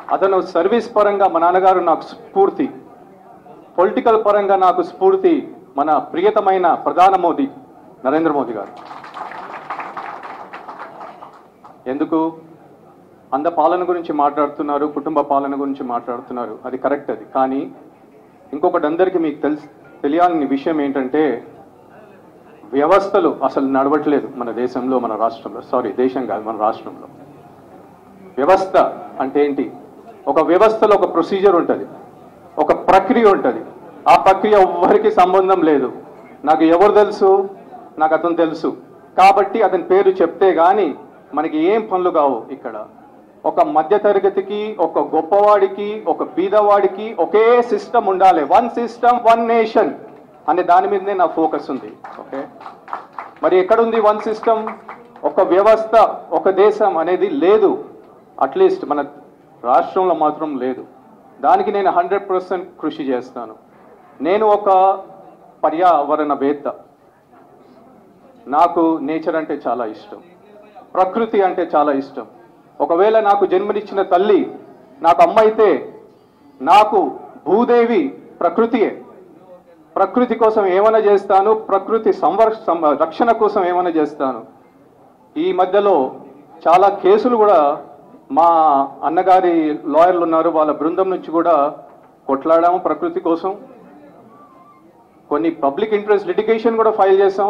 అతను సర్వీస్ పరంగా మా నాన్నగారు నాకు స్ఫూర్తి పొలిటికల్ పరంగా నాకు స్ఫూర్తి మన ప్రియతమైన ప్రధాన మోదీ నరేంద్ర మోదీ గారు ఎందుకు అంద పాలన గురించి మాట్లాడుతున్నారు కుటుంబ పాలన గురించి మాట్లాడుతున్నారు అది కరెక్ట్ అది కానీ ఇంకొకటి అందరికీ మీకు తెలుసు తెలియాలని విషయం ఏంటంటే వ్యవస్థలు అసలు నడవట్లేదు మన దేశంలో మన రాష్ట్రంలో సారీ దేశం కాదు మన రాష్ట్రంలో వ్యవస్థ అంటే ఏంటి ఒక వ్యవస్థలో ఒక ప్రొసీజర్ ఉంటుంది ఒక ప్రక్రియ ఉంటుంది ఆ ప్రక్రియ ఎవ్వరికి సంబంధం లేదు నాకు ఎవరు తెలుసు నాకు అతను తెలుసు కాబట్టి అతని పేరు చెప్తే గాని మనకి ఏం పనులు కావు ఇక్కడ ఒక మధ్యతరగతికి ఒక గొప్పవాడికి ఒక బీదవాడికి ఒకే సిస్టమ్ ఉండాలి వన్ సిస్టమ్ వన్ నేషన్ అనే దాని మీదనే నా ఫోకస్ ఉంది ఓకే మరి ఎక్కడుంది వన్ సిస్టమ్ ఒక వ్యవస్థ ఒక దేశం అనేది లేదు అట్లీస్ట్ మన రాష్ట్రంలో మాత్రం లేదు దానికి నేను హండ్రెడ్ పర్సెంట్ కృషి చేస్తాను నేను ఒక పర్యావరణవేత్త నాకు నేచర్ అంటే చాలా ఇష్టం ప్రకృతి అంటే చాలా ఇష్టం ఒకవేళ నాకు జన్మనిచ్చిన తల్లి నాకు అమ్మ అయితే నాకు భూదేవి ప్రకృతియే ప్రకృతి కోసం ఏమైనా చేస్తాను ప్రకృతి సంవర్ సం- రక్షణ కోసం ఏమైనా చేస్తాను ఈ మధ్యలో చాలా కేసులు కూడా మా అన్నగారి లాయర్లు ఉన్నారు వాళ్ళ బృందం నుంచి కూడా కొట్లాడాము ప్రకృతి కోసం కొన్ని పబ్లిక్ ఇంట్రెస్ట్ లిటిగేషన్ కూడా ఫైల్ చేసాం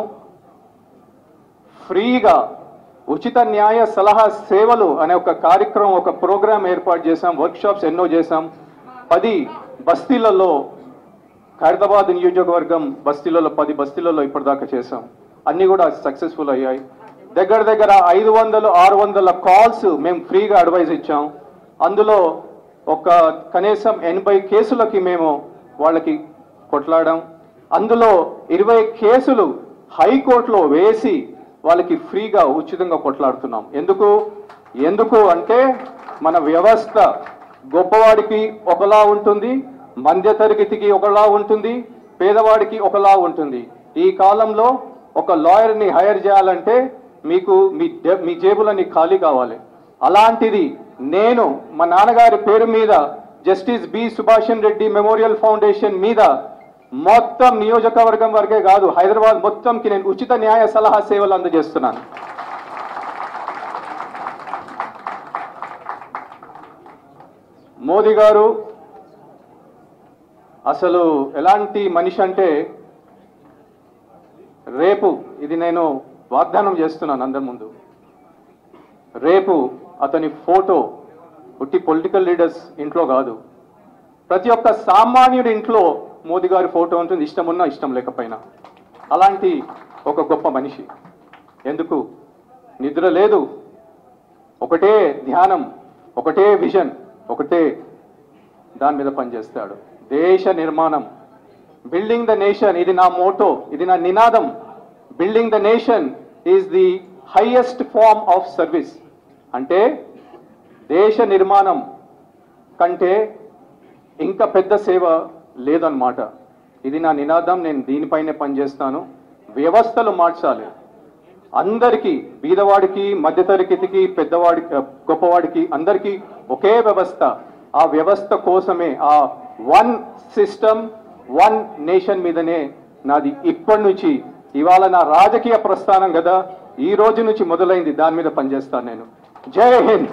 ఫ్రీగా ఉచిత న్యాయ సలహా సేవలు అనే ఒక కార్యక్రమం ఒక ప్రోగ్రామ్ ఏర్పాటు చేశాం వర్క్షాప్స్ ఎన్నో చేశాం పది బస్తీలలో ఖైరదాబాద్ నియోజకవర్గం బస్తీలలో పది బస్తీలలో ఇప్పటిదాకా చేశాం అన్ని కూడా సక్సెస్ఫుల్ అయ్యాయి దగ్గర దగ్గర ఐదు వందలు ఆరు వందల కాల్స్ మేము ఫ్రీగా అడ్వైజ్ ఇచ్చాం అందులో ఒక కనీసం ఎనభై కేసులకి మేము వాళ్ళకి కొట్లాడాం అందులో ఇరవై కేసులు హైకోర్టులో వేసి వాళ్ళకి ఫ్రీగా ఉచితంగా కొట్లాడుతున్నాం ఎందుకు ఎందుకు అంటే మన వ్యవస్థ గొప్పవాడికి ఒకలా ఉంటుంది మధ్యతరగతికి ఒకలా ఉంటుంది పేదవాడికి ఒకలా ఉంటుంది ఈ కాలంలో ఒక లాయర్ని హైర్ చేయాలంటే మీకు మీ జే- మీ జేబులన్నీ ఖాళీ కావాలి అలాంటిది నేను మా నాన్నగారి పేరు మీద justice B Subhashan Reddy memorial foundation మీద మొత్తం నియోజకవర్గం వరకే కాదు హైదరాబాద్ మొత్తంకి నేను ఉచిత న్యాయ సలహా సేవలు అందజేస్తున్నాను మోదీ గారు అసలు ఎలాంటి మనిషి అంటే రేపు ఇది నేను వాగ్దానం చేస్తున్నాను అందరి ముందు రేపు అతని ఫోటో ఉట్టి పొలిటికల్ లీడర్స్ ఇంట్లో కాదు ప్రతి ఒక్క సామాన్యుడి ఇంట్లో మోదీ గారి ఫోటో ఉంటుంది ఇష్టం ఉన్నా ఇష్టం లేకపోయినా అలాంటి ఒక గొప్ప మనిషి ఎందుకు నిద్ర లేదు ఒకటే ధ్యానం ఒకటే విజన్ ఒకటే దాని మీద పనిచేస్తాడు దేశ నిర్మాణం బిల్డింగ్ ద నేషన్ ఇది నా మోటో ఇది నా నినాదం building the nation is the highest form of service అంటే దేశ నిర్మాణం కంటే ఇంకా పెద్ద సేవ లేదన్నమాట ఇది నా నినాదం నేను దీనిపైనే పనిచేస్తాను వ్యవస్థలు మార్చాలి అందరికీ బీదవాడికి మధ్యతరగతికి పెద్దవాడికి గొప్పవాడికి అందరికీ ఒకే వ్యవస్థ ఆ వ్యవస్థ కోసమే ఆ వన్ సిస్టమ్ వన్ నేషన్ మీదనే నాది ఇప్పటి నుంచి ఇవాళ నా రాజకీయ ప్రస్థానం కదా ఈ రోజు నుంచి మొదలైంది దాని మీద పనిచేస్తాను నేను జై హింద్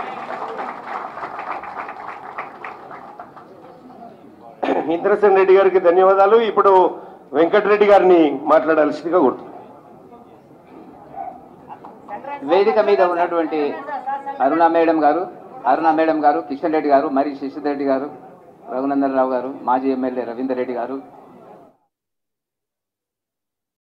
ఇంద్రసేన్ రెడ్డి గారికి ధన్యవాదాలు ఇప్పుడు వెంకటరెడ్డి గారిని మాట్లాడాల్సిందిగా కోరుతున్నాను వేదిక మీద ఉన్నటువంటి అరుణ మేడం గారు అరుణ మేడం గారు కిషన్ రెడ్డి గారు మరి శశిధర్ రెడ్డి గారు రఘునందన్ రావు గారు మాజీ ఎమ్మెల్యే రవీందర్ రెడ్డి గారు